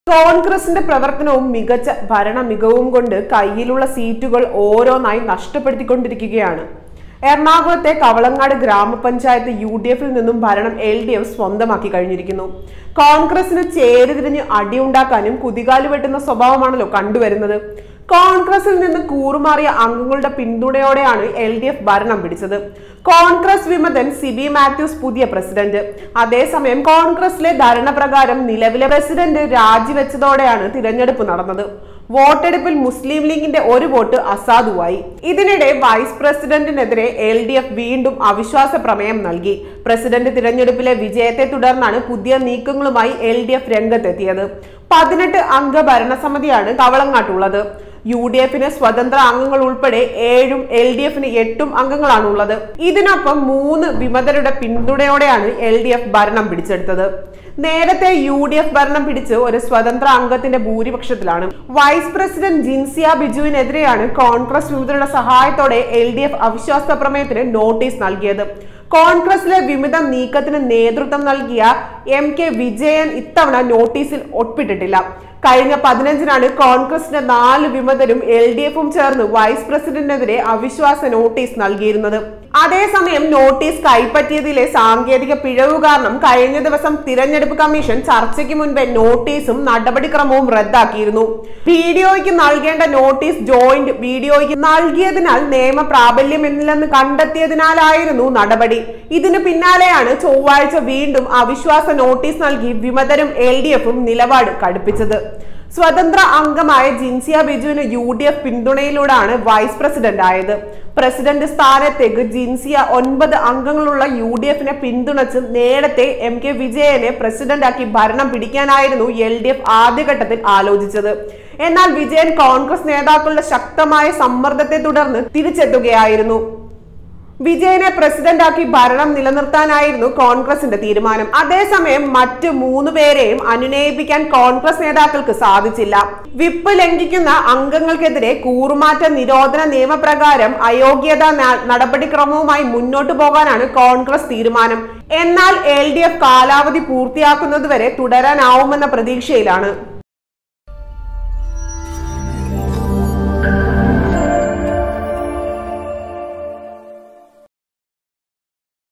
കോൺഗ്രസിന്റെ പ്രവർത്തനവും മികച്ച ഭരണ മികവും കൊണ്ട് കയ്യിലുള്ള സീറ്റുകൾ ഓരോന്നായി നഷ്ടപ്പെടുത്തിക്കൊണ്ടിരിക്കുകയാണ് എറണാകുളത്തെ കവളങ്ങാട് ഗ്രാമപഞ്ചായത്ത് യു ഡി എഫിൽ നിന്നും ഭരണം എൽ ഡി എഫ് സ്വന്തമാക്കി കഴിഞ്ഞിരിക്കുന്നു കോൺഗ്രസിന് ചേരിതിരിഞ്ഞ് അടിയുണ്ടാക്കാനും കുതികാല് വെട്ടുന്ന സ്വഭാവമാണല്ലോ കണ്ടുവരുന്നത് കോൺഗ്രസിൽ നിന്ന് കൂറുമാറിയ അംഗങ്ങളുടെ പിന്തുണയോടെയാണ് എൽ ഡി എഫ് ഭരണം പിടിച്ചത് കോൺഗ്രസ് വിമതൻ സിബി മാത്യൂസ് പുതിയ പ്രസിഡന്റ് അതേസമയം കോൺഗ്രസിലെ ധാരണപ്രകാരം നിലവിലെ പ്രസിഡന്റ് രാജിവെച്ചതോടെയാണ് തിരഞ്ഞെടുപ്പ് നടന്നത് വോട്ടെടുപ്പിൽ മുസ്ലിം ലീഗിന്റെ ഒരു വോട്ട് അസാധുവായി ഇതിനിടെ വൈസ് പ്രസിഡന്റിനെതിരെ എൽ ഡി എഫ് വീണ്ടും അവിശ്വാസ പ്രമേയം നൽകി പ്രസിഡന്റ് തിരഞ്ഞെടുപ്പിലെ വിജയത്തെ തുടർന്നാണ് പുതിയ നീക്കങ്ങളുമായി എൽ ഡി എഫ് രംഗത്തെത്തിയത് പതിനെട്ട് അംഗ ഭരണസമിതിയാണ് കവളങ്ങാട്ടുള്ളത് യു ഡി എഫിന് സ്വതന്ത്ര അംഗങ്ങൾ ഉൾപ്പെടെ ഏഴും എൽ ഡി എഫിന് എട്ടും അംഗങ്ങളാണ് ഉള്ളത് ഇതിനൊപ്പം മൂന്ന് വിമതരുടെ പിന്തുണയോടെയാണ് എൽ ഡി എഫ് ഭരണം പിടിച്ചെടുത്തത് നേരത്തെ യു ഡി എഫ് ഭരണം പിടിച്ച് ഒരു സ്വതന്ത്ര അംഗത്തിന്റെ ഭൂരിപക്ഷത്തിലാണ് വൈസ് പ്രസിഡന്റ് ജിൻസിയ ബിജുവിനെതിരെയാണ് കോൺഗ്രസ് വിമതരുടെ സഹായത്തോടെ എൽ ഡി എഫ് അവിശ്വാസ പ്രമേയത്തിന് നോട്ടീസ് നൽകിയത് കോൺഗ്രസിലെ വിമിത നീക്കത്തിന് നേതൃത്വം നൽകിയ എം കെ വിജയൻ ഇത്തവണ നോട്ടീസിൽ ഒപ്പിട്ടിട്ടില്ല കഴിഞ്ഞ പതിനഞ്ചിനാണ് കോൺഗ്രസിന്റെ നാല് വിമതരും എൽ ഡി എഫും ചേർന്ന് വൈസ് പ്രസിഡന്റിനെതിരെ അവിശ്വാസ നോട്ടീസ് നൽകിയിരുന്നത് അതേസമയം നോട്ടീസ് കൈപ്പറ്റിയതിലെ സാങ്കേതിക പിഴവ് കാരണം കഴിഞ്ഞ ദിവസം തിരഞ്ഞെടുപ്പ് കമ്മീഷൻ ചർച്ചയ്ക്ക് മുൻപേ നോട്ടീസും നടപടിക്രമവും റദ്ദാക്കിയിരുന്നു വീഡിയോയ്ക്ക് നൽകേണ്ട നോട്ടീസ് ജോയിന്റ് വീഡിയോയ്ക്ക് നൽകിയതിനാൽ നിയമ പ്രാബല്യമില്ലെന്ന് കണ്ടെത്തിയതിനാലായിരുന്നു നടപടി ഇതിന് പിന്നാലെയാണ് ചൊവ്വാഴ്ച വീണ്ടും അവിശ്വാസ നോട്ടീസ് നൽകി വിമതരും എൽ ഡി എഫും നിലപാട് കടുപ്പിച്ചത് സ്വതന്ത്ര അംഗമായ ജിൻസിയ ബിജുവിന് യു ഡി എഫ് പിന്തുണയിലൂടെയാണ് വൈസ് പ്രസിഡന്റ് ആയത് പ്രസിഡന്റ് സ്ഥാനത്തേക്ക് ജിൻസിയ ഒൻപത് അംഗങ്ങളുള്ള യു ഡി എഫിനെ പിന്തുണച്ച് നേരത്തെ എം കെ വിജയനെ പ്രസിഡന്റാക്കി ഭരണം പിടിക്കാനായിരുന്നു എൽ ഡി എഫ് ആദ്യഘട്ടത്തിൽ ആലോചിച്ചത് എന്നാൽ വിജയൻ കോൺഗ്രസ് നേതാക്കളുടെ ശക്തമായ സമ്മർദ്ദത്തെ തുടർന്ന് തിരിച്ചെത്തുകയായിരുന്നു വിജയനെ പ്രസിഡന്റാക്കി ഭരണം നിലനിർത്താനായിരുന്നു കോൺഗ്രസിന്റെ തീരുമാനം അതേസമയം മറ്റ് മൂന്ന് പേരെയും അനുനയിപ്പിക്കാൻ കോൺഗ്രസ് നേതാക്കൾക്ക് സാധിച്ചില്ല വിപ്പ് ലംഘിക്കുന്ന അംഗങ്ങൾക്കെതിരെ കൂറുമാറ്റ നിരോധന നിയമപ്രകാരം അയോഗ്യതാ ന- നടപടിക്രമവുമായി മുന്നോട്ടു പോകാനാണ് കോൺഗ്രസ് തീരുമാനം എന്നാൽ എൽ ഡി എഫ് കാലാവധി പൂർത്തിയാക്കുന്നതുവരെ തുടരാനാവുമെന്ന പ്രതീക്ഷയിലാണ്